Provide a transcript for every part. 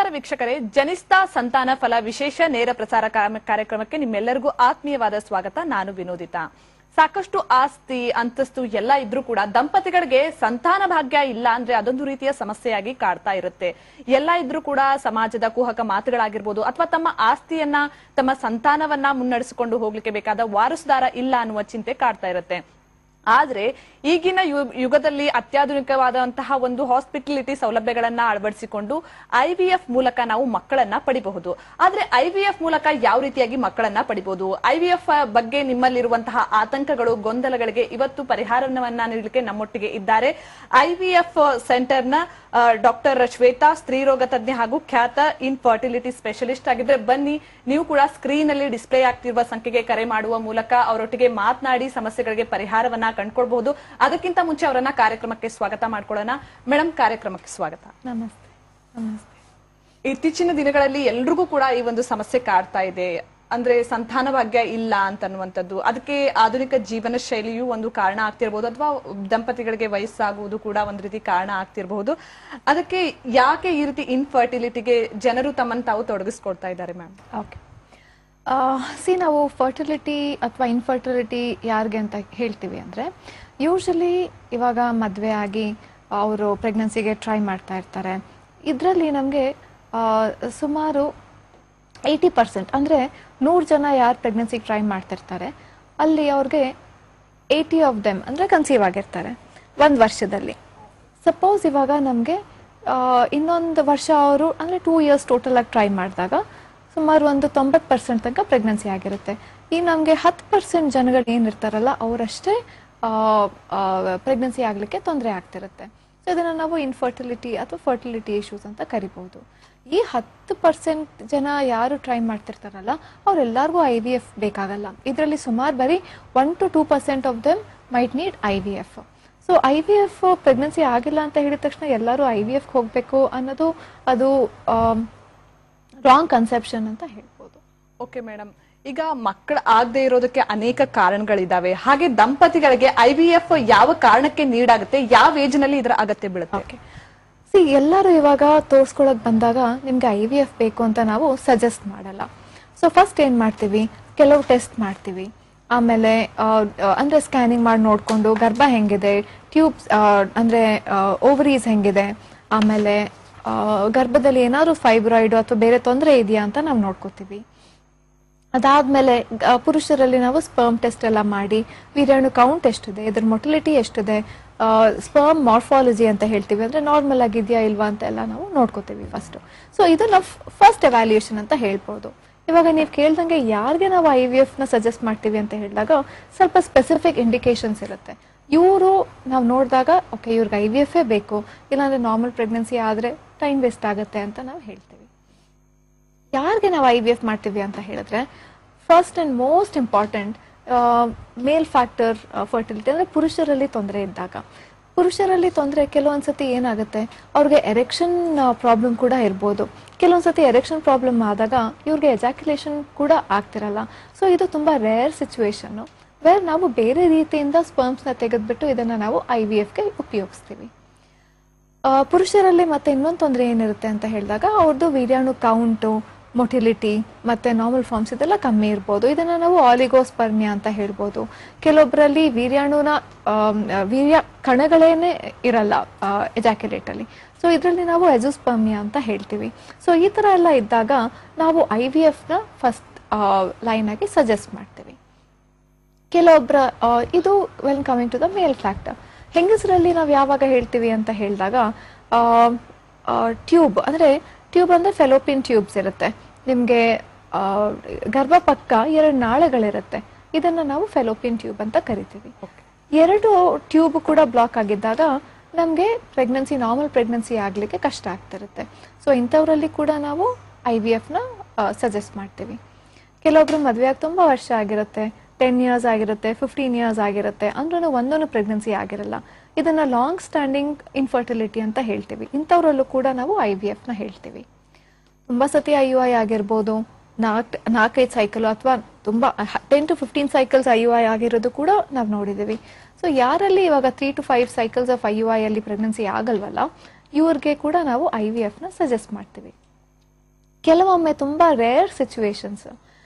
ನಮಸ್ಕಾರ ವೀಕ್ಷಕರೇ ಜನಿಸ್ತಾ ಸಂತಾನ ಫಲ ವಿಶೇಷ ನೇರ ಪ್ರಸಾರ ಕಾರ್ಯ- ಕಾರ್ಯಕ್ರಮಕ್ಕೆ ನಿಮ್ಮೆಲ್ಲರಿಗೂ ಆತ್ಮೀಯವಾದ ಸ್ವಾಗತ ನಾನು ವಿನೋದಿತಾ ಸಾಕಷ್ಟು ಆಸ್ತಿ ಅಂತಸ್ತು ಎಲ್ಲ ಇದ್ರೂ ಕೂಡ ದಂಪತಿಗಳಿಗೆ ಸಂತಾನ ಭಾಗ್ಯ ಇಲ್ಲ ಅಂದ್ರೆ ಅದೊಂದು ರೀತಿಯ ಸಮಸ್ಯೆಯಾಗಿ ಕಾಡ್ತಾ ಇರುತ್ತೆ ಎಲ್ಲ ಇದ್ರೂ ಕೂಡ ಸಮಾಜದ ಕುಹಕ ಮಾತುಗಳಾಗಿರ್ಬೋದು ಅಥವಾ ತಮ್ಮ ಆಸ್ತಿಯನ್ನ ತಮ್ಮ ಸಂತಾನವನ್ನ ಮುನ್ನಡೆಸಿಕೊಂಡು ಹೋಗ್ಲಿಕ್ಕೆ ಬೇಕಾದ ವಾರಸುದಾರ ಇಲ್ಲ ಅನ್ನುವ ಚಿಂತೆ ಕಾಡ್ತಾ ಇರುತ್ತೆ ಆದ್ರೆ ಈಗಿನ ಯು- ಯುಗದಲ್ಲಿ ಅತ್ಯಾಧುನಿಕವಾದಂತಹ ಒಂದು ಹಾಸ್ಪಿಟಲಿಟಿ ಸೌಲಭ್ಯಗಳನ್ನ ಅಳವಡಿಸಿಕೊಂಡು ಐವಿಎಫ್ ಮೂಲಕ ನಾವು ಮಕ್ಕಳನ್ನ ಪಡಿಬಹುದು ಆದ್ರೆ ಐವಿಎಫ್ ಮೂಲಕ ಯಾವ ರೀತಿಯಾಗಿ ಮಕ್ಕಳನ್ನ ಪಡಿಬಹುದು ಐವಿಎಫ್ ಬಗ್ಗೆ ನಿಮ್ಮಲ್ಲಿರುವಂತಹ ಆತಂಕಗಳು ಗೊಂದಲಗಳಿಗೆ ಇವತ್ತು ಪರಿಹಾರವನ್ನ ನೀಡಲಿಕ್ಕೆ ನಮ್ಮೊಟ್ಟಿಗೆ ಇದ್ದಾರೆ ಐವಿಎಫ್ ಸೆಂಟರ್ನ ಡಾಕ್ಟರ್ ಶ್ವೇತಾ ಸ್ತ್ರೀರೋಗ ತಜ್ಞ ಹಾಗೂ ಖ್ಯಾತ ಇನ್ ಫರ್ಟಿಲಿಟಿ ಸ್ಪೆಷಲಿಸ್ಟ್ ಆಗಿದ್ರೆ ಬನ್ನಿ ನೀವು ಕೂಡ ಸ್ಕ್ರೀನ್ ಅಲ್ಲಿ ಡಿಸ್ಪ್ಲೇ ಆಗ್ತಿರುವ ಸಂಖ್ಯೆಗೆ ಕರೆ ಮಾಡುವ ಮೂಲಕ ಅವರೊಟ್ಟಿಗೆ ಮಾತನಾಡಿ ಸಮಸ್ಯೆಗಳಿಗೆ ಪರಿಹಾರವನ್ನ ಕಂಡುಕೊಳ್ಬಹುದು ಅದಕ್ಕಿಂತ ಮುಂಚೆ ಅವರನ್ನ ಕಾರ್ಯಕ್ರಮಕ್ಕೆ ಸ್ವಾಗತ ಮಾಡ್ಕೊಳ್ಳೋಣ ಮೇಡಮ್ ಕಾರ್ಯಕ್ರಮಕ್ಕೆ ಸ್ವಾಗತ ನಮಸ್ತೆ ನಮಸ್ತೆ ಇತ್ತೀಚಿನ ದಿನಗಳಲ್ಲಿ ಎಲ್ರಿಗೂ ಕೂಡ ಈ ಒಂದು ಸಮಸ್ಯೆ ಕಾಡ್ತಾ ಇದೆ ಅಂದ್ರೆ ಸಂತಾನ ಭಾಗ್ಯ ಇಲ್ಲ ಅಂತನ್ನುವಂಥದ್ದು ಅದಕ್ಕೆ ಆಧುನಿಕ ಜೀವನ ಶೈಲಿಯು ಒಂದು ಕಾರಣ ಆಗ್ತಿರ್ಬೋದು ಅಥವಾ ದಂಪತಿಗಳಿಗೆ ವಯಸ್ಸಾಗುವುದು ಕೂಡ ಒಂದು ರೀತಿ ಕಾರಣ ಆಗ್ತಿರ್ಬಹುದು ಅದಕ್ಕೆ ಯಾಕೆ ಈ ರೀತಿ ಇನ್ಫರ್ಟಿಲಿಟಿಗೆ ಜನರು ತಮ್ಮನ್ನು ತಾವು ತೊಡಗಿಸ್ಕೊಳ್ತಾ ಇದ್ದಾರೆ ಮ್ಯಾಮ್ ಓಕೆ ಸಿ ನಾವು ಫರ್ಟಿಲಿಟಿ ಅಥವಾ ಇನ್ಫರ್ಟಿಲಿಟಿ ಯಾರಿಗೆ ಅಂತ ಹೇಳ್ತೀವಿ ಅಂದರೆ ಯೂಶಲಿ ಇವಾಗ ಮದುವೆ ಆಗಿ ಅವರು ಪ್ರೆಗ್ನೆನ್ಸಿಗೆ ಟ್ರೈ ಮಾಡ್ತಾ ಇರ್ತಾರೆ ಇದರಲ್ಲಿ ನಮಗೆ ಸುಮಾರು ಏಯ್ಟಿ ಪರ್ಸೆಂಟ್ ಅಂದರೆ ನೂರು ಜನ ಯಾರು ಪ್ರೆಗ್ನೆನ್ಸಿಗೆ ಟ್ರೈ ಮಾಡ್ತಿರ್ತಾರೆ ಅಲ್ಲಿ ಅವ್ರಿಗೆ ಏಯ್ಟಿ ಆಫ್ ದೆಮ್ ಅಂದರೆ ಕನ್ಸೀವ್ ಆಗಿರ್ತಾರೆ ಒಂದು ವರ್ಷದಲ್ಲಿ ಸಪೋಸ್ ಇವಾಗ ನಮಗೆ ಇನ್ನೊಂದು ವರ್ಷ ಅವರು ಅಂದರೆ ಟೂ ಇಯರ್ಸ್ ಟೋಟಲ್ ಆಗಿ ಟ್ರೈ ಮಾಡಿದಾಗ ಸುಮಾರು ಒಂದು ತೊಂಬತ್ತು ಪರ್ಸೆಂಟ್ ತನಕ ಪ್ರೆಗ್ನೆನ್ಸಿ ಆಗಿರುತ್ತೆ ಈ ನಮಗೆ ಹತ್ತು ಪರ್ಸೆಂಟ್ ಜನಗಳು ಏನಿರ್ತಾರಲ್ಲ ಅವರಷ್ಟೇ ಪ್ರೆಗ್ನೆನ್ಸಿ ಆಗಲಿಕ್ಕೆ ತೊಂದರೆ ಆಗ್ತಿರುತ್ತೆ ಸೊ ಇದನ್ನು ನಾವು ಇನ್ಫರ್ಟಿಲಿಟಿ ಅಥವಾ ಫರ್ಟಿಲಿಟಿ ಇಶ್ಯೂಸ್ ಅಂತ ಕರಿಬಹುದು ಈ ಹತ್ತು ಪರ್ಸೆಂಟ್ ಜನ ಯಾರು ಟ್ರೈ ಮಾಡ್ತಿರ್ತಾರಲ್ಲ ಅವರೆಲ್ಲರಿಗೂ ಐ ವಿ ಎಫ್ ಬೇಕಾಗಲ್ಲ ಇದರಲ್ಲಿ ಸುಮಾರು ಬರೀ one to two percent of them might need I V F so I V F pregnancy ಆಗಿಲ್ಲ ಅಂತ ಹೇಳಿದ ತಕ್ಷಣ ಎಲ್ಲರೂ ಐ ವಿ ಎಫ್ ಹೋಗಬೇಕು ಅನ್ನೋದು ಅದು ರಾಂಗ್ ಕನ್ಸೆಪ್ಷನ್ ಅಂತ ಹೇಳ್ಬೋದು ಓಕೆ ಮೇಡಮ್ ಈಗ ಮಕ್ಕಳು ಆಗದೆ ಇರೋದಕ್ಕೆ ಅನೇಕ ಕಾರಣಗಳಿದಾವೆ ಹಾಗೆ ದಂಪತಿಗಳಿಗೆ ಐವಿಎಫ್ ಯಾವ ಕಾರಣಕ್ಕೆ ನೀಡಾಗುತ್ತೆ ಯಾವ ಏಜ್ ನಲ್ಲಿ ಇದರ ಅಗತ್ಯ ಬೀಳುತ್ತೆ ಓಕೆ ಸಿ ಎಲ್ಲರೂ ಇವಾಗ ತೋರಿಸ್ಕೊಳಕ್ ಬಂದಾಗ ನಿಮ್ಗೆ ಐ ವಿ ಎಫ್ ಬೇಕು ಅಂತ ನಾವು ಸಜೆಸ್ಟ್ ಮಾಡಲ್ಲ ಸೊ ಫಸ್ಟ್ ಏನ್ ಮಾಡ್ತೀವಿ ಕೆಲವು ಟೆಸ್ಟ್ ಮಾಡ್ತೀವಿ ಆಮೇಲೆ ಆ, ಆ, ಅಂದ್ರೆ ಸ್ಕ್ಯಾನಿಂಗ್ ಮಾಡಿ ನೋಡ್ಕೊಂಡು ಗರ್ಭ ಹೆಂಗಿದೆ ಟ್ಯೂಬ್ಸ್ ಅಂದ್ರೆ ಓವರೀಸ್ ಹೆಂಗಿದೆ ಆಮೇಲೆ ಆ, ಗರ್ಭದಲ್ಲಿ ಏನಾದ್ರು ಫೈಬ್ರಾಯ್ಡ್ ಅಥವಾ ಬೇರೆ ತೊಂದರೆ ಇದೆಯಾ ಅಂತ ನಾವು ನೋಡ್ಕೋತೀವಿ ಅದಾದ್ಮೇಲೆ ಆ, ಪುರುಷರಲ್ಲಿ ನಾವು ಸ್ಪರ್ಮ್ ಟೆಸ್ಟ್ ಎಲ್ಲ ಮಾಡಿ ವೀರ್ಯಾಣು ಕೌಂಟ್ ಎಷ್ಟಿದೆ ಇದ್ರ ಮೊಟಿಲಿಟಿ ಎಷ್ಟಿದೆ ಸ್ಪರ್ಮ್ ಮಾರ್ಫಾಲಜಿ ಅಂತ ಹೇಳ್ತೀವಿ ಅಂದ್ರೆ ನಾರ್ಮಲ್ ಆಗಿದೆಯಾ ಇಲ್ವಾ ಅಂತ ಎಲ್ಲ ನಾವು ನೋಡ್ಕೋತೀವಿ ಫಸ್ಟ್ ಸೊ ಇದು ನಾವು ಫಸ್ಟ್ ಎವ್ಯಾಲ್ಯೂಯೇಷನ್ ಅಂತ ಹೇಳ್ಬೋದು ಇವಾಗ ನೀವು ಕೇಳ್ದಂಗೆ ಯಾರಿಗೆ ನಾವು ಐ ವಿ ಎಫ್ ನ ಸಜೆಸ್ಟ್ ಮಾಡ್ತೀವಿ ಅಂತ ಹೇಳಿದಾಗ ಸ್ವಲ್ಪ ಸ್ಪೆಸಿಫಿಕ್ ಇಂಡಿಕೇಶನ್ಸ್ ಇರುತ್ತೆ ಇವರು ನಾವು ನೋಡಿದಾಗ ಓಕೆ ಇವ್ರಿಗೆ ಐ ವಿ ಎಫ್ ಬೇಕು ಇಲ್ಲಾಂದ್ರೆ ನಾರ್ಮಲ್ ಪ್ರೆಗ್ನೆನ್ಸಿ ಆದ್ರೆ ಟೈಮ್ ವೇಸ್ಟ್ ಆಗುತ್ತೆ ಅಂತ ನಾವು ಹೇಳ್ತೀವಿ ಯಾರಿಗೆ ನಾವು ಐ ವಿ ಎಫ್ ಮಾಡ್ತೀವಿ ಅಂತ ಹೇಳಿದ್ರೆ first and most important male factor fertility ಅಂದ್ರೆ ಪುರುಷರಲ್ಲಿ ತೊಂದರೆ ಇದ್ದಾಗ ಪುರುಷರಲ್ಲಿ ತೊಂದರೆ ಕೆಲವೊಂದ್ಸತಿ ಏನಾಗುತ್ತೆ ಅವ್ರಿಗೆ ಎರೆಕ್ಷನ್ ಪ್ರಾಬ್ಲಮ್ ಕೂಡ ಇರ್ಬೋದು ಕೆಲವೊಂದ್ಸತಿ ಎರೆಕ್ಷನ್ ಪ್ರಾಬ್ಲಮ್ ಆದಾಗ ಇವ್ರಿಗೆ ಎಜಾಕ್ಯುಲೇಷನ್ ಕೂಡ ಆಗ್ತಿರಲ್ಲ ಸೊ ಇದು ತುಂಬಾ ರೇರ್ ಸಿಚುವೇಶನ್ ವೇರ್ ನಾವು ಬೇರೆ ರೀತಿಯಿಂದ ಸ್ಪರ್ಮ್ಸ್ನ ತೆಗೆದ್ಬಿಟ್ಟು ಇದನ್ನ ನಾವು ಐ ವಿ ಎಫ್ಗೆ ಉಪಯೋಗಿಸ್ತೀವಿ ಆ, ಪುರುಷರಲ್ಲಿ ಮತ್ತೆ ಇನ್ನೊಂದು ತೊಂದರೆ ಏನಿರುತ್ತೆ ಅಂತ ಹೇಳಿದಾಗ ಅವ್ರದ್ದು ವೀರ್ಯಾಣು ಕೌಂಟು ಮೊಟಿಲಿಟಿ ಮತ್ತೆ ನಾರ್ಮಲ್ ಫಾರ್ಮ್ಸ್ ಇದೆಲ್ಲ ಕಮ್ಮಿ ಇರ್ಬೋದು ಇದನ್ನ ನಾವು ಆಲಿಗೋಸ್ಪರ್ಮಿಯಾ ಅಂತ ಹೇಳ್ಬೋದು ಕೆಲವೊಬ್ಬರಲ್ಲಿ ವೀರ್ಯಾಣುನ ಆಮ್, ವೀರ್ಯ ಕಣಗಳೇನೆ ಇರಲ್ಲ ಎಜಾಕ್ಯುಲೇಟ್ ಅಲ್ಲಿ ಸೊ ಇದರಲ್ಲಿ ನಾವು ಎಜುಸ್ಪರ್ಮಿಯಾ ಅಂತ ಹೇಳ್ತೀವಿ ಸೊ ಈ ತರ ಎಲ್ಲ ಇದ್ದಾಗ ನಾವು ಐ ವಿ ಎಫ್ ನ ಫಸ್ಟ್ ಲೈನ್ ಆಗಿ ಸಜೆಸ್ಟ್ ಮಾಡ್ತೀವಿ ಕೆಲವೊಬ್ಬರ ಆ, ಇದು well coming to the male factor ಹೆಂಗಸರಲ್ಲಿ ನಾವು ಯಾವಾಗ ಹೇಳ್ತೀವಿ ಅಂತ ಹೇಳಿದಾಗ ಟ್ಯೂಬ್ ಅಂದ್ರೆ ಟ್ಯೂಬ್ ಅಂದ್ರೆ ಫೆಲೋಪಿನ್ ಟ್ಯೂಬ್ಸ್ ಇರುತ್ತೆ ನಿಮಗೆ ಗರ್ಭ ಪಕ್ಕ ಎರಡು ನಾಳಗಳಿರುತ್ತೆ ಇದನ್ನ ನಾವು ಫೆಲೋಪಿನ್ ಟ್ಯೂಬ್ ಅಂತ ಕರಿತೀವಿ ಎರಡು ಟ್ಯೂಬ್ ಕೂಡ ಬ್ಲಾಕ್ ಆಗಿದ್ದಾಗ ನಮಗೆ ಪ್ರೆಗ್ನೆನ್ಸಿ ನಾರ್ಮಲ್ ಪ್ರೆಗ್ನೆನ್ಸಿ ಆಗ್ಲಿಕ್ಕೆ ಕಷ್ಟ ಆಗ್ತಿರುತ್ತೆ ಸೊ ಇಂಥವರಲ್ಲಿ ಕೂಡ ನಾವು ಐ ವಿ ಎಫ್ನ ಸಜೆಸ್ಟ್ ಮಾಡ್ತೀವಿ ಕೆಲವೊಬ್ರು ಮದುವೆ ಆಗಿ ತುಂಬಾ ವರ್ಷ ಆಗಿರುತ್ತೆ ಟೆನ್ ಇಯರ್ಸ್ ಆಗಿರುತ್ತೆ ಫಿಫ್ಟೀನ್ ಇಯರ್ಸ್ ಆಗಿರುತ್ತೆ ಅಂದ್ರೂ ಒಂದೊಂದು ಪ್ರೆಗ್ನೆನ್ಸಿ ಆಗಿರಲ್ಲ ಇದನ್ನ ಲಾಂಗ್ ಸ್ಟ್ಯಾಂಡಿಂಗ್ ಇನ್ಫರ್ಟಿಲಿಟಿ ಅಂತ ಹೇಳ್ತೀವಿ ಇಂಥವರಲ್ಲೂ ಕೂಡ ನಾವು ಐ ವಿ ಎಫ್ನ ಹೇಳ್ತೀವಿ ತುಂಬಾ ಸತಿ ಐ ಯು ಐ ಆಗಿರ್ಬೋದು ನಾಲ್ಕು ನಾಲ್ಕೈದು ಸೈಕಲ್ ಅಥವಾ ತುಂಬಾ ten to fifteen cycles I U I ಆಗಿರೋದು ಕೂಡ ನಾವು ನೋಡಿದ್ದೀವಿ ಸೊ ಯಾರಲ್ಲಿ ಇವಾಗ three to five cycles of I U I ಅಲ್ಲಿ ಪ್ರೆಗ್ನೆನ್ಸಿ ಆಗಲ್ವಲ್ಲ ಇವ್ರಿಗೆ ಕೂಡ ನಾವು ಐ ವಿ ಎಫ್ನ ಸಜೆಸ್ಟ್ ಮಾಡ್ತೀವಿ ಕೆಲವೊಮ್ಮೆ ತುಂಬ ರೇರ್ ಸಿಚುವೇಶನ್ಸ್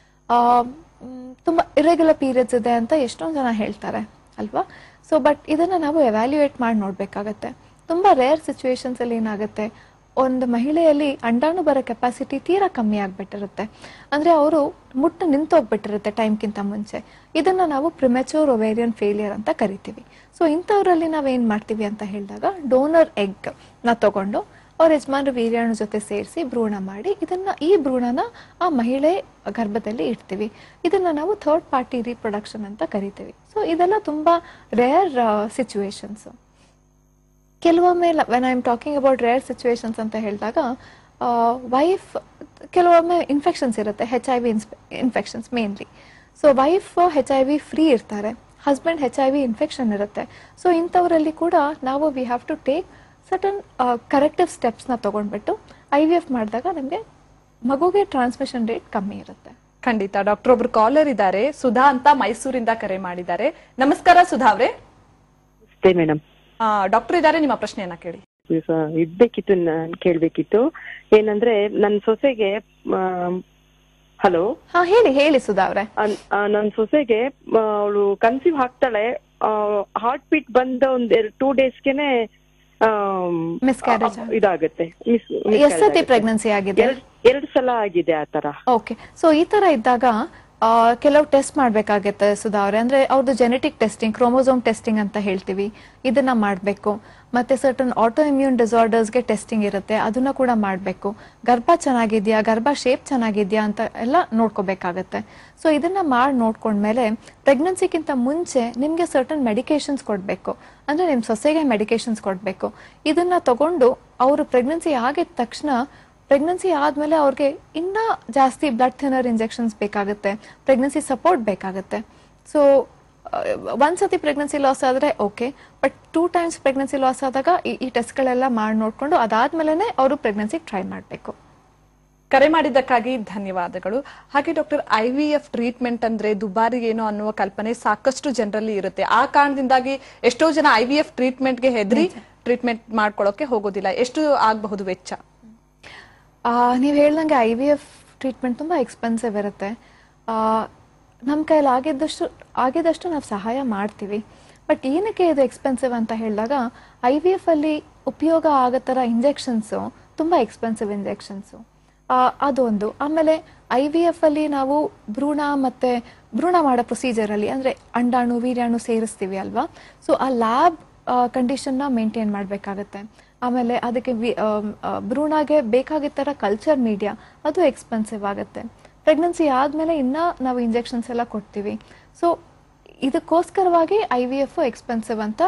ತುಂಬ ಇರೆಗ್ಯುಲರ್ ಪೀರಿಯಡ್ಸ್ ಇದೆ ಅಂತ ಎಷ್ಟೊಂದು ಜನ ಹೇಳ್ತಾರೆ ಅಲ್ವಾ ಸೊ ಬಟ್ ಇದನ್ನು ನಾವು ಎವ್ಯಾಲ್ಯೂಯೇಟ್ ಮಾಡಿ ನೋಡಬೇಕಾಗತ್ತೆ ತುಂಬ ರೇರ್ ಸಿಚುವೇಶನ್ಸಲ್ಲಿ ಏನಾಗುತ್ತೆ ಒಂದು ಮಹಿಳೆಯಲ್ಲಿ ಅಂಡಾಣು ಬರೋ ಕೆಪಾಸಿಟಿ ತೀರಾ ಕಮ್ಮಿ ಆಗಿಬಿಟ್ಟಿರುತ್ತೆ ಅಂದರೆ ಅವರು ಮುಟ್ಟು ನಿಂತೋಗ್ಬಿಟ್ಟಿರುತ್ತೆ ಟೈಮ್ಗಿಂತ ಮುಂಚೆ ಇದನ್ನು ನಾವು ಪ್ರಿಮೆಚೂರ್ ಒವೇರಿಯನ್ ಫೇಲಿಯರ್ ಅಂತ ಕರಿತೀವಿ ಸೊ ಇಂಥವರಲ್ಲಿ ನಾವೇನು ಮಾಡ್ತೀವಿ ಅಂತ ಹೇಳಿದಾಗ ಡೋನರ್ ಎಗ್ ನ ತಗೊಂಡು ಅವ್ರ ಯಜಮಾನ್ರ ವೀರ್ಯಾಣು ಜೊತೆ ಸೇರಿಸಿ ಭ್ರೂಣ ಮಾಡಿ ಇದನ್ನ ಈ ಭ್ರೂಣನ ಆ ಮಹಿಳೆ ಗರ್ಭದಲ್ಲಿ ಇಡ್ತೀವಿ ಇದನ್ನ ನಾವು ಥರ್ಡ್ ಪಾರ್ಟಿ ರೀಪ್ರೊಡಕ್ಷನ್ ಅಂತ ಕರಿತೀವಿ ಸೊ ಇದೆಲ್ಲ ತುಂಬಾ ರೇರ್ ಸಿಚುವೇಶನ್ಸ್ ಕೆಲವೊಮ್ಮೆ when I am talking about rare situations ಅಂತ ಹೇಳಿದಾಗ ವೈಫ್ ಕೆಲವೊಮ್ಮೆ ಇನ್ಫೆಕ್ಷನ್ಸ್ ಇರುತ್ತೆ H I V infections mainly so wife H I V free ಇರ್ತಾರೆ husband H I V infection ಇರುತ್ತೆ ಸೊ ಇಂಥವರಲ್ಲಿ ಕೂಡ ನಾವು we have to take certain corrective ಸ್ಟೆಪ್ಸ್ನ ತೊಗೊಂಡ್ಬಿಟ್ಟು ಐ ವಿ ಎಫ್ ಮಾಡಿದಾಗ ನಮಗೆ ಮಗುಗೆ ಟ್ರಾನ್ಸ್ಮಿಷನ್ ರೇಟ್ ಕಮ್ಮಿ ಇರುತ್ತೆ ಖಂಡಿತ ಡಾಕ್ಟರ್ ಒಬ್ರು ಕಾಲರ್ ಇದ್ದಾರೆ ಸುಧಾ ಅಂತ ಮೈಸೂರಿಂದ ಕರೆ ಮಾಡಿದ್ದಾರೆ ನಮಸ್ಕಾರ ಸುಧಾ ಅವ್ರೆ ಅಷ್ಟೇ ಮೇಡಮ್ ಡಾಕ್ಟರ್ ಇದ್ದಾರೆ ನಿಮ್ಮ ಪ್ರಶ್ನೆಯನ್ನ ಕೇಳಿ ಇಡ್ಬೇಕಿತ್ತು ನಾನ್ ಕೇಳ್ಬೇಕಿತ್ತು ಏನಂದ್ರೆ ನನ್ ಸೊಸೆಗೆ ಹಲೋ ಹಾ ಹೇಳಿ ಹೇಳಿ ಸುಧಾ ಅವ್ರೆ ನನ್ ಸೊಸೆಗೆ ಅವಳು ಕನ್ಸೀವ್ ಆಗ್ತಾಳೆ ಹಾರ್ಟ್ ಬೀಟ್ ಬಂದ ಒಂದ್ ಎರಡ್ ಟೂ ಡೇಸ್ಗೆನೆ Miscarriage ಆಗುತ್ತೆ. ಇದಾಗುತ್ತೆ ಎಷ್ಟ್ ಸತಿ ಪ್ರೆಗ್ನೆನ್ಸಿ ಆಗಿದೆ ಎರಡ್ ಎರಡ್ ಸಲ ಆಗಿದೆ ಆ ತರ ಓಕೆ ಸೊ ಈ ತರ ಇದ್ದಾಗ ಆ, ಕೆಲವು ಟೆಸ್ಟ್ ಮಾಡ್ಬೇಕಾಗತ್ತೆ ಸುಧಾ ಅವ್ರೆ ಅಂದ್ರೆ ಅವ್ರದ್ದು ಜೆನೆಟಿಕ್ ಟೆಸ್ಟಿಂಗ್ ಕ್ರೋಮೋಸೋಮ್ ಟೆಸ್ಟಿಂಗ್ ಅಂತ ಹೇಳ್ತೀವಿ ಇದನ್ನ ಮಾಡಬೇಕು ಮತ್ತೆ ಸರ್ಟನ್ ಆಟೋ ಇಮ್ಯೂನ್ ಡಿಸಾರ್ಡರ್ಸ್ಗೆ ಟೆಸ್ಟಿಂಗ್ ಇರುತ್ತೆ ಅದನ್ನ ಕೂಡ ಮಾಡಬೇಕು ಗರ್ಭ ಚೆನ್ನಾಗಿದ್ಯಾ ಗರ್ಭ ಶೇಪ್ ಚೆನ್ನಾಗಿದ್ಯಾ ಅಂತ ಎಲ್ಲ ನೋಡ್ಕೋಬೇಕಾಗತ್ತೆ ಸೊ ಇದನ್ನ ಮಾಡಿ ನೋಡ್ಕೊಂಡ್ಮೇಲೆ ಪ್ರೆಗ್ನೆನ್ಸಿಗಿಂತ ಮುಂಚೆ ನಿಮ್ಗೆ ಸರ್ಟನ್ ಮೆಡಿಕೇಶನ್ಸ್ ಕೊಡಬೇಕು ಅಂದ್ರೆ ನಿಮ್ ಸೊಸೆಗೆ ಮೆಡಿಕೇಶನ್ಸ್ ಕೊಡಬೇಕು ಇದನ್ನ ತಗೊಂಡು ಅವರು ಪ್ರೆಗ್ನೆನ್ಸಿ ಆಗಿದ ತಕ್ಷಣ ಪ್ರೆಗ್ನೆನ್ಸಿ ಆದಮೇಲೆ ಅವ್ರಿಗೆ ಇನ್ನೂ ಜಾಸ್ತಿ ಬ್ಲಡ್ ಥಿನ್ನರ್ ಇಂಜೆಕ್ಷನ್ಸ್ ಬೇಕಾಗುತ್ತೆ ಪ್ರೆಗ್ನೆನ್ಸಿ ಸಪೋರ್ಟ್ ಬೇಕಾಗುತ್ತೆ ಸೊ ಒಂದ್ಸತಿ ಪ್ರೆಗ್ನೆನ್ಸಿ ಲಾಸ್ ಆದರೆ okay but two times pregnancy loss ಆದಾಗ ಈ ಈ ಟೆಸ್ಟ್ಗಳೆಲ್ಲ ಮಾಡಿ ನೋಡಿಕೊಂಡು ಅದಾದ್ಮೇಲೆ ಅವರು ಪ್ರೆಗ್ನೆನ್ಸಿ ಟ್ರೈ ಮಾಡಬೇಕು ಕರೆ ಮಾಡಿದ್ದಕ್ಕಾಗಿ ಧನ್ಯವಾದಗಳು ಹಾಗೆ doctor I V F treatment ಅಂದ್ರೆ ದುಬಾರಿ ಏನೋ ಅನ್ನುವ ಕಲ್ಪನೆ ಸಾಕಷ್ಟು ಜನರಲ್ಲಿ ಇರುತ್ತೆ ಆ ಕಾರಣದಿಂದಾಗಿ ಎಷ್ಟೋ ಜನ ಐ ವಿ ಎಫ್ ಟ್ರೀಟ್ಮೆಂಟ್ಗೆ ಹೆದರಿ ಟ್ರೀಟ್ಮೆಂಟ್ ಮಾಡ್ಕೊಳ್ಳೋಕೆ ಹೋಗೋದಿಲ್ಲ ಎಷ್ಟು ಆಗಬಹುದು ವೆಚ್ಚ ನೀವು ಹೇಳ್ದಂಗೆ ಐ ವಿ ಎಫ್ ಟ್ರೀಟ್ಮೆಂಟ್ ತುಂಬ ಎಕ್ಸ್ಪೆನ್ಸಿವ್ ಇರುತ್ತೆ ನಮ್ಮ ಕೈಯಲ್ಲಿ ಆಗಿದ್ದಷ್ಟು ಆಗಿದ್ದಷ್ಟು ನಾವು ಸಹಾಯ ಮಾಡ್ತೀವಿ ಬಟ್ ಏನಕ್ಕೆ ಇದು ಎಕ್ಸ್ಪೆನ್ಸಿವ್ ಅಂತ ಹೇಳಿದಾಗ ಐ ವಿ ಎಫ್ ಅಲ್ಲಿ ಉಪಯೋಗ ಆಗೋ ಥರ ಇಂಜೆಕ್ಷನ್ಸು ತುಂಬ ಎಕ್ಸ್ಪೆನ್ಸಿವ್ ಇಂಜೆಕ್ಷನ್ಸು ಅದೊಂದು ಆಮೇಲೆ ಐ ವಿ ಎಫ್ ಅಲ್ಲಿ ನಾವು ಭ್ರೂಣ ಮತ್ತೆ ಭ್ರೂಣ ಮಾಡೋ ಪ್ರೊಸೀಜರಲ್ಲಿ ಅಂದರೆ ಅಂಡಾಣು ವೀರ್ಯಾಣು ಸೇರಿಸ್ತೀವಿ ಅಲ್ವಾ ಸೊ ಆ ಲ್ಯಾಬ್ ಕಂಡೀಷನ್ನ ಮೇಂಟೈನ್ ಮಾಡಬೇಕಾಗತ್ತೆ ಆಮೇಲೆ ಅದಕ್ಕೆ ವಿ- ಆಮ್, ಆ, ಭ್ರೂಣಗೆ ಬೇಕಾಗಿದ್ದ ಥರ ಕಲ್ಚರ್ ಮೀಡಿಯಾ ಅದು ಎಕ್ಸ್ಪೆನ್ಸಿವ್ ಆಗುತ್ತೆ ಪ್ರೆಗ್ನೆನ್ಸಿ ಆದಮೇಲೆ ಇನ್ನೂ ನಾವು ಇಂಜೆಕ್ಷನ್ಸ್ ಎಲ್ಲ ಕೊಡ್ತೀವಿ ಸೊ ಇದಕ್ಕೋಸ್ಕರವಾಗಿ ಐ ವಿ ಎಫ್ ಎಕ್ಸ್ಪೆನ್ಸಿವ್ ಅಂತ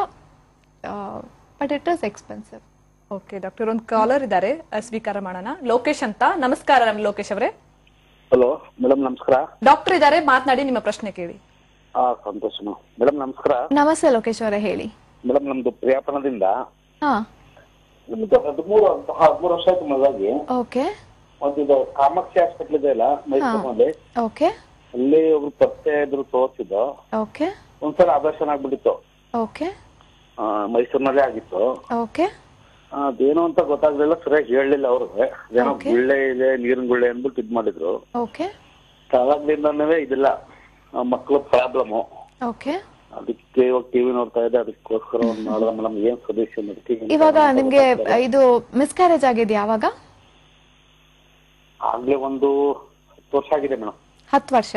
but it is expensive okay doctor ಒಂದು ಕಾಲರ್ ಇದ್ದಾರೆ ಅಹ್, ಸ್ವೀಕಾರ ಮಾಡೋಣ ಲೋಕೇಶ್ ಅಂತ ನಮಸ್ಕಾರ ನಮ್ ಲೋಕೇಶ್ ಅವರೇ ಹಲೋ ಮೇಡಮ್ ನಮಸ್ಕಾರ ಡಾಕ್ಟರ್ ಇದ್ದಾರೆ ಮಾತನಾಡಿ ನಿಮ್ಮ ಪ್ರಶ್ನೆ ಕೇಳಿ ಹಾ ಸಂತೋಷ ಮೇಡಮ್ ನಮಸ್ಕಾರ ನಮಸ್ತೆ ಲೋಕೇಶ್ ಅವರೇ ಹೇಳಿ ಮೇಡಮ್ ನಮ್ದು ಪ್ರಿಯಾಪಣದಿಂದ ಹಾಂ ನಮ್ದು ಹದಿಮೂರು ಹದಿಮೂರು ವರ್ಷ ಆಯ್ತು ಮದುವಾಗಿ ಓಕೆ ಒಂದು ಇದು ಕಾಮಾಕ್ಷಿ ಹಾಸ್ಪಿಟಲ್ ಇದೆ ಅಲ್ಲ ಮೈಸೂರಿನಲ್ಲಿ ಓಕೆ ಅಲ್ಲಿ ಒಬ್ರು ಪರಿಚಯ ಇದ್ರು ತೋರಿಸಿದ್ದು ಓಕೆ ಒಂದ್ಸಲ ಆಪರೇಷನ್ ಆಗ್ಬಿಟ್ಟಿತ್ತು ಓಕೆ ಆ, ಮೈಸೂರಿನಲ್ಲೇ ಆಗಿತ್ತು ಓಕೆ ಆ, ಅದೇನೋ ಅಂತ ಗೊತ್ತಾಗ್ಲಿಲ್ಲ ಸರಿಯಾಗಿ ಹೇಳಲಿಲ್ಲ ಅವ್ರಿಗೆ ಏನೋ Okay. ಗುಳ್ಳೆ ಇದೆ ನೀರಿನ ಗುಳ್ಳೆ ಅಂದ್ಬಿಟ್ಟು ಇದ್ ಮಾಡಿದ್ರು ಓಕೆ ಅವಾಗ್ಲಿಂದನೇ ಇದಿಲ್ಲ ಮಕ್ಕಳು ಪ್ರಾಬ್ಲಮ್ ಓಕೆ ಅದಕ್ಕೆ ಇವಾಗ ಟಿವಿ ನೋಡ್ತಾ ಇದ್ದೆ ಅದಕ್ಕೋಸ್ಕರ ಒಂದು ನೋಡಿದ ಮೇಡಮ್ ಏನ್ ಸೊಲ್ಯೂಷನ್ ಇವಾಗ ನಿಮ್ಗೆ ಇದು ಮಿಸ್ಕ್ಯಾರೇಜ್ ಆಗಿದೆ ಯಾವಾಗ ಆಗ್ಲೇ ಒಂದು ಹತ್ತು ವರ್ಷ ಆಗಿದೆ ಮೇಡಮ್ ಹತ್ತು ವರ್ಷ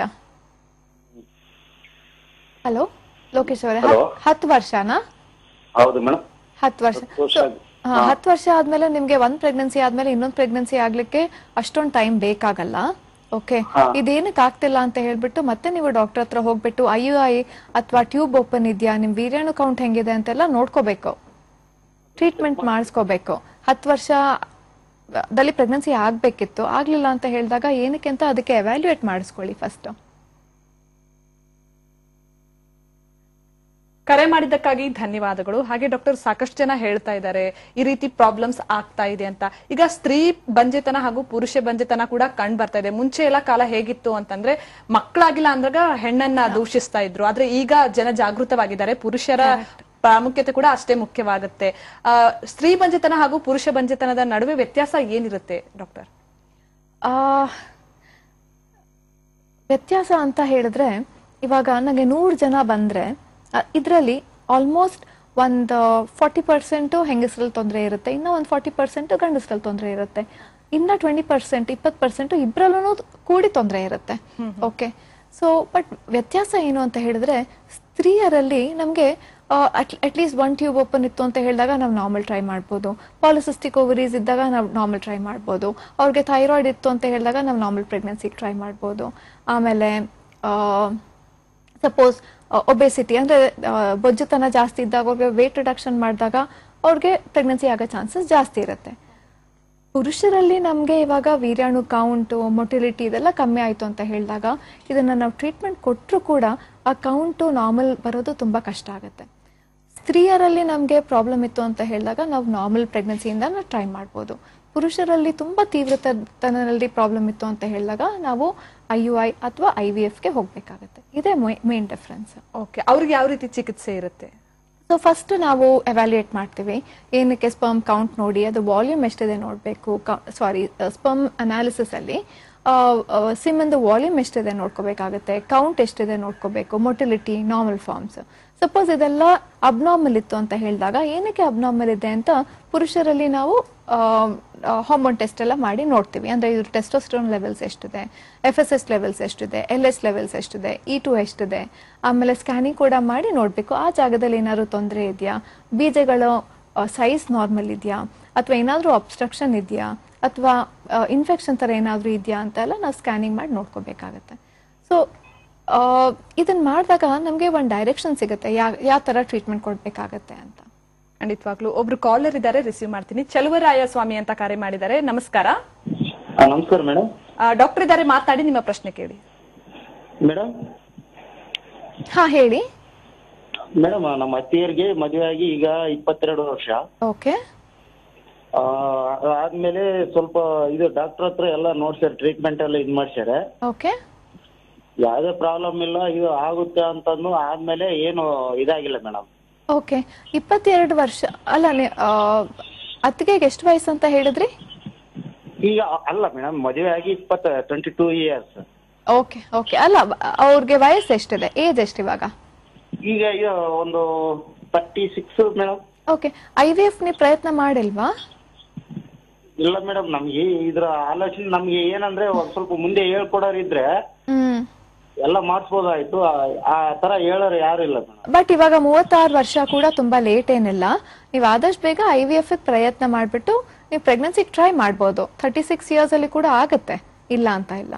ಹಲೋ ಲೋಕೇಶ್ ಅವರೇ Hello. ಹತ್ತು ವರ್ಷನಾ ಹೌದು ಮೇಡಮ್ ಹತ್ತು ವರ್ಷ ಹತ್ತು ವರ್ಷ So, ಆಗಿದೆ. ಹಾ, ಹತ್ತು ವರ್ಷ ಆದ್ಮೇಲೆ ನಿಮ್ಗೆ ಒಂದ್ ಪ್ರೆಗ್ನೆನ್ಸಿ ಆದ್ಮೇಲೆ ಇನ್ನೊಂದ್ ಪ್ರೆಗ್ನೆನ್ಸಿ ಆಗ್ಲಿಕ್ಕೆ ಅಷ್ಟೊಂದ್ ಟೈಮ್ ಬೇಕಾಗಲ್ಲ ಓಕೆ ಹಾ. ಇದೇನಕ್ಕೆ ಆಗ್ತಿಲ್ಲ ಅಂತ ಹೇಳ್ಬಿಟ್ಟು ಮತ್ತೆ ನೀವು ಡಾಕ್ಟರ್ ಹತ್ರ ಹೋಗ್ಬಿಟ್ಟು ಐ ಯು ಐ ಅಥವಾ ಟ್ಯೂಬ್ ಓಪನ್ ಇದೆಯಾ ನಿಮ್ ವೀರ್ಯಾಣು ಕೌಂಟ್ ಹೆಂಗಿದೆ ಅಂತೆಲ್ಲ ನೋಡ್ಕೋಬೇಕು ಟ್ರೀಟ್ಮೆಂಟ್ ಮಾಡಿಸ್ಕೋಬೇಕು ಹತ್ತು ವರ್ಷ ದಲ್ಲಿ ಪ್ರೆಗ್ನೆನ್ಸಿ ಆಗ್ಬೇಕಿತ್ತು ಆಗ್ಲಿಲ್ಲ ಅಂತ ಹೇಳಿದಾಗ ಏನಕ್ಕೆ ಅಂತ ಅದಕ್ಕೆ ಎವ್ಯಾಲ್ಯೂಯೇಟ್ ಮಾಡಿಸ್ಕೊಳ್ಳಿ ಫಸ್ಟ್ ಕರೆ ಮಾಡಿದ್ದಕ್ಕಾಗಿ ಧನ್ಯವಾದಗಳು ಹಾಗೆ ಡಾಕ್ಟರ್ ಸಾಕಷ್ಟು ಜನ ಹೇಳ್ತಾ ಇದ್ದಾರೆ ಈ ರೀತಿ ಪ್ರಾಬ್ಲಮ್ಸ್ ಆಗ್ತಾ ಇದೆ ಅಂತ ಈಗ ಸ್ತ್ರೀ ಬಂಜೆತನ ಹಾಗೂ ಪುರುಷ ಬಂಜೆತನ ಕೂಡ ಕಂಡು ಬರ್ತಾ ಇದೆ ಮುಂಚೆ ಎಲ್ಲ ಕಾಲ ಹೇಗಿತ್ತು ಅಂತಂದ್ರೆ ಮಕ್ಕಳಾಗಿಲ್ಲ ಅಂದಾಗ ಹೆಣ್ಣನ್ನ ದೂಷಿಸ್ತಾ ಇದ್ರು ಆದ್ರೆ ಈಗ ಜನ ಜಾಗೃತವಾಗಿದ್ದಾರೆ ಪುರುಷರ ಪ್ರಾಮುಖ್ಯತೆ ಕೂಡ ಅಷ್ಟೇ ಮುಖ್ಯವಾಗುತ್ತೆ ಆ, ಸ್ತ್ರೀ ಬಂಜೆತನ ಹಾಗೂ ಪುರುಷ ಬಂಜೆತನದ ನಡುವೆ ವ್ಯತ್ಯಾಸ ಏನಿರುತ್ತೆ ಡಾಕ್ಟರ್ ಆ, ವ್ಯತ್ಯಾಸ ಅಂತ ಹೇಳಿದ್ರೆ ಇವಾಗ ನನಗೆ ನೂರು ಜನ ಬಂದ್ರೆ ಇದರಲ್ಲಿ ಆಲ್ಮೋಸ್ಟ್ ಒಂದು ಫಾರ್ಟಿ ಪರ್ಸೆಂಟು ಹೆಂಗಸರಲ್ಲಿ ತೊಂದರೆ ಇರುತ್ತೆ ಇನ್ನು ಒಂದು ಫಾರ್ಟಿ ಪರ್ಸೆಂಟ್ ಗಂಡಸರಲ್ಲಿ ತೊಂದರೆ ಇರುತ್ತೆ ಇನ್ನ ಟ್ವೆಂಟಿ ಪರ್ಸೆಂಟ್ ಇಪ್ಪತ್ತು ಪರ್ಸೆಂಟ್ ಇಬ್ಬರಲ್ಲೂ ಕೂಡಿ ತೊಂದರೆ ಇರುತ್ತೆ ಓಕೆ ಸೊ ಬಟ್ ವ್ಯತ್ಯಾಸ ಏನು ಅಂತ ಹೇಳಿದ್ರೆ ಸ್ತ್ರೀಯರಲ್ಲಿ ನಮಗೆ ಅಟ್ಲೀಸ್ಟ್ ಒನ್ ಟ್ಯೂಬ್ ಓಪನ್ ಇತ್ತು ಅಂತ ಹೇಳಿದಾಗ ನಾವು ನಾರ್ಮಲ್ ಟ್ರೈ ಮಾಡ್ಬೋದು ಪಾಲಿಸಿಸ್ಟಿಕ್ ಓವರೀಸ್ ಇದ್ದಾಗ ನಾವು ನಾರ್ಮಲ್ ಟ್ರೈ ಮಾಡ್ಬೋದು ಅವ್ರಿಗೆ ಥೈರಾಯ್ಡ್ ಇತ್ತು ಅಂತ ಹೇಳಿದಾಗ ನಾವು ನಾರ್ಮಲ್ ಪ್ರೆಗ್ನೆನ್ಸಿಗೆ ಟ್ರೈ ಮಾಡ್ಬೋದು ಆಮೇಲೆ ಸಪೋಸ್ ಒಬೆಸಿಟಿ ಅಂದ್ರೆ ಆ, ಬೊಜ್ಜುತನ ಜಾಸ್ತಿ ಇದ್ದಾಗ ಅವ್ರಿಗೆ ವೇಟ್ ರಿಡಕ್ಷನ್ ಮಾಡಿದಾಗ ಅವ್ರಿಗೆ ಪ್ರೆಗ್ನೆನ್ಸಿ ಆಗೋ ಚಾನ್ಸಸ್ ಜಾಸ್ತಿ ಇರುತ್ತೆ ಪುರುಷರಲ್ಲಿ ನಮಗೆ ಇವಾಗ ವೀರ್ಯಾಣು ಕೌಂಟು ಮೊಟಿಲಿಟಿ ಇದೆಲ್ಲ ಕಮ್ಮಿ ಆಯಿತು ಅಂತ ಹೇಳಿದಾಗ ಇದನ್ನು ನಾವು ಟ್ರೀಟ್ಮೆಂಟ್ ಕೊಟ್ಟರು ಕೂಡ ಆ ಕೌಂಟು ನಾರ್ಮಲ್ ಬರೋದು ತುಂಬ ಕಷ್ಟ ಆಗುತ್ತೆ ಸ್ತ್ರೀಯರಲ್ಲಿ ನಮಗೆ ಪ್ರಾಬ್ಲಮ್ ಇತ್ತು ಅಂತ ಹೇಳಿದಾಗ ನಾವು ನಾರ್ಮಲ್ ಪ್ರೆಗ್ನೆನ್ಸಿಯಿಂದ ನಾವು ಟ್ರೈ ಮಾಡ್ಬೋದು ಪುರುಷರಲ್ಲಿ ತುಂಬ ತೀವ್ರತನಲ್ಲಿ ಪ್ರಾಬ್ಲಮ್ ಇತ್ತು ಅಂತ ಹೇಳಿದಾಗ ನಾವು ಐ ಯು ಐ ಅಥವಾ ಐ ವಿ ಎಫ್ಗೆ ಹೋಗಬೇಕಾಗುತ್ತೆ ಇದೇ ಮೇನ್ ಡಿಫ್ರೆನ್ಸ್ ಓಕೆ ಅವ್ರಿಗೆ ಯಾವ ರೀತಿ ಚಿಕಿತ್ಸೆ ಇರುತ್ತೆ ಸೊ ಫಸ್ಟ್ ನಾವು ಎವ್ಯಾಲ್ಯೂಯೇಟ್ ಮಾಡ್ತೀವಿ ಏನಕ್ಕೆ ಸ್ಪರ್ಮ್ ಕೌಂಟ್ ನೋಡಿ ಅದು ವಾಲ್ಯೂಮ್ ಎಷ್ಟಿದೆ ನೋಡಬೇಕು ಸಾರಿ ಸ್ಪರ್ಮ್ ಅನಾಲಿಸಿಸ್ ಅಲ್ಲಿ ಸಿಮ್ಮಂದು ವಾಲ್ಯೂಮ್ ಎಷ್ಟಿದೆ ನೋಡ್ಕೋಬೇಕಾಗುತ್ತೆ ಕೌಂಟ್ ಎಷ್ಟಿದೆ ನೋಡ್ಕೋಬೇಕು ಮೊಟಿಲಿಟಿ ನಾರ್ಮಲ್ ಫಾರ್ಮ್ಸ್ ಸಪೋಸ್ ಇದೆಲ್ಲ ಅಬ್ನಾರ್ಮಲ್ ಇತ್ತು ಅಂತ ಹೇಳಿದಾಗ ಏನಕ್ಕೆ ಅಬ್ನಾರ್ಮಲ್ ಇದೆ ಅಂತ ಪುರುಷರಲ್ಲಿ ನಾವು ಹಾರ್ಮೋನ್ ಟೆಸ್ಟ್ ಎಲ್ಲ ಮಾಡಿ ನೋಡ್ತೀವಿ ಅಂದ್ರೆ ಇದು ಟೆಸ್ಟೋಸ್ಟೋನ್ ಲೆವೆಲ್ಸ್ ಎಷ್ಟಿದೆ ಎಫ್ ಎಸ್ ಎಸ್ ಲೆವೆಲ್ಸ್ ಎಷ್ಟಿದೆ ಎಲ್ ಎಸ್ ಲೆವೆಲ್ಸ್ ಎಷ್ಟಿದೆ ಇ ಟು ಎಷ್ಟಿದೆ ಆಮೇಲೆ ಸ್ಕ್ಯಾನಿಂಗ್ ಕೂಡ ಮಾಡಿ ನೋಡಬೇಕು ಆ ಜಾಗದಲ್ಲಿ ಏನಾದ್ರು ತೊಂದರೆ ಇದೆಯಾ ಬೀಜಗಳ ಸೈಜ್ ನಾರ್ಮಲ್ ಇದೆಯಾ ಅಥವಾ ಏನಾದರೂ ಅಬ್ಸ್ಟ್ರಕ್ಷನ್ ಇದೆಯಾ ಅಥವಾ ಇನ್ಫೆಕ್ಷನ್ ಥರ ಏನಾದರೂ ಇದೆಯಾ ಅಂತ ಎಲ್ಲ ನಾವು ಸ್ಕ್ಯಾನಿಂಗ್ ಮಾಡಿ ನೋಡ್ಕೋಬೇಕಾಗತ್ತೆ ಸೊ ಇದನ್ನ ಮಾಡಿದಾಗ ನಮಗೆ ಒಂದು ಡೈರೆಕ್ಷನ್ ಸಿಗುತ್ತೆ ಯಾ ಯಾವ ಥರ ಟ್ರೀಟ್ಮೆಂಟ್ ಕೊಡಬೇಕಾಗತ್ತೆ ಅಂತ ಖಂಡಿತವಾಗ್ಲು ಒಬ್ರು ಕಾಲರ್ ಇದ್ದಾರೆ ರಿಸೀವ್ ಮಾಡ್ತೀನಿ ಚಲುವರಾಯ ಸ್ವಾಮಿ ಅಂತ ಕರೆ ಮಾಡಿದ್ದಾರೆ ನಮಸ್ಕಾರ ಆ, ನಮಸ್ಕಾರ ಮೇಡಮ್ ಡಾಕ್ಟರ್ ಇದ್ದಾರೆ ಮಾತಾಡಿ ನಿಮ್ಮ ಪ್ರಶ್ನೆ ಕೇಳಿ ಮೇಡಮ್ ಹಾ ಹೇಳಿ ಮೇಡಮ್ ನಮ್ಮ ಅತ್ತಿಯರಿಗೆ ಮದುವೆ ಆಗಿ ಈಗ ಇಪ್ಪತ್ತೆರಡು ವರ್ಷ ಓಕೆ ಆ, ಆದ್ಮೇಲೆ ಸ್ವಲ್ಪ ಇದು ಡಾಕ್ಟರ್ ಹತ್ರ ಎಲ್ಲ ನೋಡ್ಸ್ಯಾರ ಟ್ರೀಟ್ಮೆಂಟ್ ಎಲ್ಲ ಇದ್ ಮಾಡ್ಸ್ಯಾರ ಓಕೆ ಯಾವ್ದೇ ಪ್ರಾಬ್ಲಮ್ ಇಲ್ಲ ಇದು ಆಗುತ್ತೆ ಅಂತಂದು ಆದ್ಮೇಲೆ ಏನು ಇದಾಗಿಲ್ಲ ಮೇಡಮ್ ಓಕೆ ಇಪ್ಪತ್ತೆರಡು ವರ್ಷ ಅಲ್ಲ ನಿ- ಆ, ಅತ್ತಿಗೆಗೆ ಎಷ್ಟು ವಯಸ್ಸು ಅಂತ ಹೇಳಿದ್ರಿ ಈಗ ಅಲ್ಲ ಮೇಡಮ್ ಮದುವೆ ಆಗಿ ಇಪ್ಪತ್ತ twenty two years okay okay ಅಲ್ಲ ಬ- ಅವ್ರಿಗೆ ವಯಸ್ಸು ಎಷ್ಟಿದೆ ಏಜ್ ಎಷ್ಟು ಇವಾಗ ಈಗ ಇದು ಒಂದು thirty six madam okay I V F ನೀವು ಪ್ರಯತ್ನ ಮಾಡಿಲ್ವಾ ಇಲ್ಲ ಮೇಡಮ್ ನಮ್ಗೆ ಇದ್ರ ಆಲೋಚನೆ ನಮ್ಗೆ ಏನಂದ್ರೆ ಒಂದ್ ಸ್ವಲ್ಪ ಮುಂದೆ ಹೇಳ್ಕೊಡೋರ್ ಇದ್ರೆ ಹ್ಮ್ ಎಲ್ಲ ಮಾಡಿಸ್ಬೋದಾಯ್ತು ಆ- ಆ ತರ ಹೇಳೋರು ಯಾರು ಇಲ್ಲ ಮೇಡಮ್ ಬಟ್ ಇವಾಗ ಮೂವತ್ತಾರು ವರ್ಷ ಕೂಡ ತುಂಬಾ ಲೇಟ್ ಏನಿಲ್ಲ ನೀವು ಆದಷ್ಟು ಬೇಗ ಐ ವಿ ಎಫ್ ಪ್ರಯತ್ನ ಮಾಡಿಬಿಟ್ಟು ನೀವು ಪ್ರೆಗ್ನೆನ್ಸಿಗೆ ಟ್ರೈ ಮಾಡ್ಬೋದು ಥರ್ಟಿ ಸಿಕ್ಸ್ ಇಯರ್ಸ್ ಅಲ್ಲಿ ಕೂಡ ಆಗುತ್ತೆ ಇಲ್ಲ ಅಂತ ಇಲ್ಲ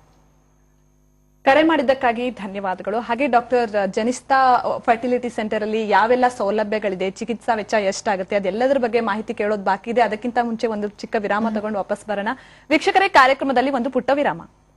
ಕರೆ ಮಾಡಿದ್ದಕ್ಕಾಗಿ ಧನ್ಯವಾದಗಳು ಹಾಗೆ ಡಾಕ್ಟರ್ ಜನಿಸ್ತಾ ಫರ್ಟಿಲಿಟಿ ಸೆಂಟರ್ ಅಲ್ಲಿ ಯಾವೆಲ್ಲ ಸೌಲಭ್ಯಗಳಿದೆ ಚಿಕಿತ್ಸಾ ವೆಚ್ಚ ಎಷ್ಟಾಗುತ್ತೆ ಅದೆಲ್ಲದರ ಬಗ್ಗೆ ಮಾಹಿತಿ ಕೇಳೋದು ಬಾಕಿ ಇದೆ ಅದಕ್ಕಿಂತ ಮುಂಚೆ ಒಂದು ಚಿಕ್ಕ ವಿರಾಮ ತಗೊಂಡು ವಾಪಸ್ ಬರೋಣ ವೀಕ್ಷಕರೇ ಕಾರ್ಯಕ್ರಮದಲ್ಲಿ ಒಂದು ಪುಟ್ಟ ವಿರಾಮ